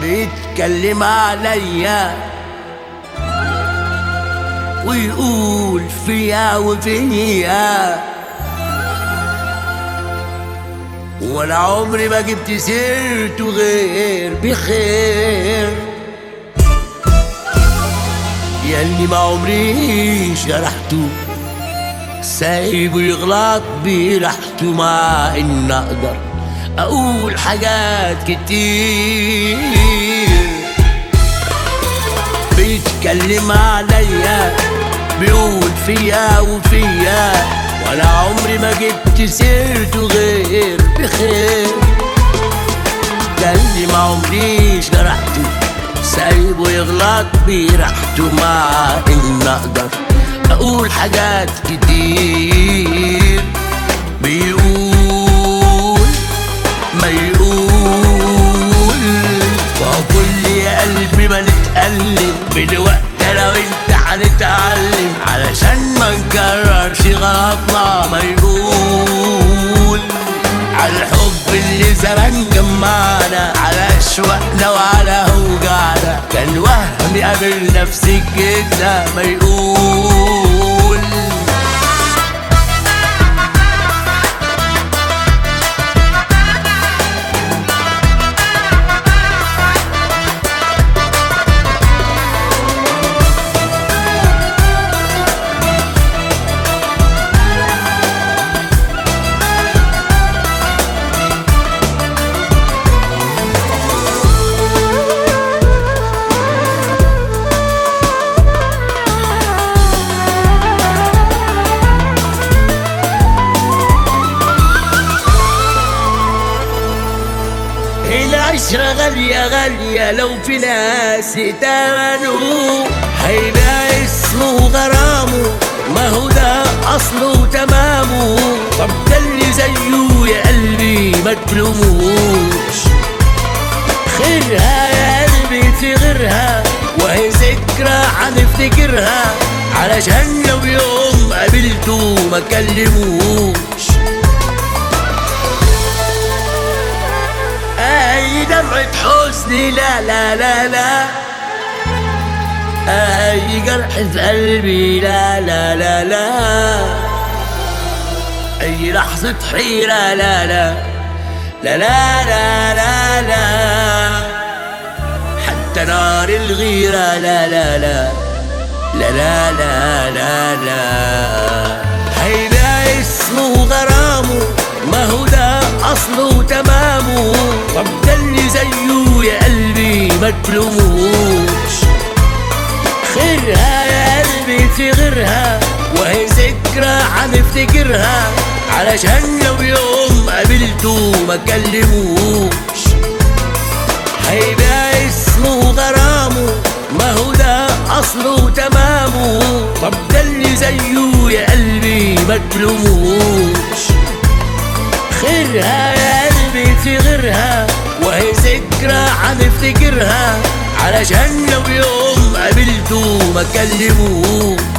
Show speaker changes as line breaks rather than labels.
بيتكلم عليا ويقول فيا وفيا ولا عمري ما جبت سيرته غير بخير ياللي ما عمري شرحته سايبه يغلط براحته مع ان اقدر اقول حاجات كتير بيتكلم عليا بيقول فيا وفيا ولا عمري ما جبت سيرته غير بخير ده اللي ما عمري شرحته سايبه يغلط براحته مع ان اقدر اقول حاجات كتير بيقول ما يقول وهو كل يا قلبي ما نتألم بالوقت انا وانت هنتعلم علشان ما نكررش غلطنا ما يقول على الحب اللي زمان جمعنا على اشواقنا وعلى اوجعنا كان وهم قابل نفسك كده ما يقول العشرة غالية غالية لو في ناس يتمنوا هيبقى اسمه غرامه ما هو ده أصله وتمامه طب ده اللي زيه يا قلبي ما تلوموش خيرها يا قلبي في غيرها وهي ذكرى هنفتكرها علشان لو يوم قابلته ما كلموش اي دمعة حزن لا لا لا لا اي جرح في قلبي لا لا لا لا اي لحظة حيرة لا لا لا لا لا لا لا حتى نار الغيرة لا لا لا لا لا لا لا لا هيبقى اسمه غرامه ما هو ده اصله وتمامه طب ده اللي زيه يا قلبي ما تلوموش خيرها يا قلبي في غيرها وهي ذكرى هنفتكرها علشان لو يوم قابلته ما كلموش هيبقى اسمه غرامه ما هو ده اصله وتمامه طب ده اللي زيه يا قلبي ما تلوموش خيرها يا قلبي في غيرها وهي ذكرى هنفتكرها علشان لو يوم قابلته ما كلموش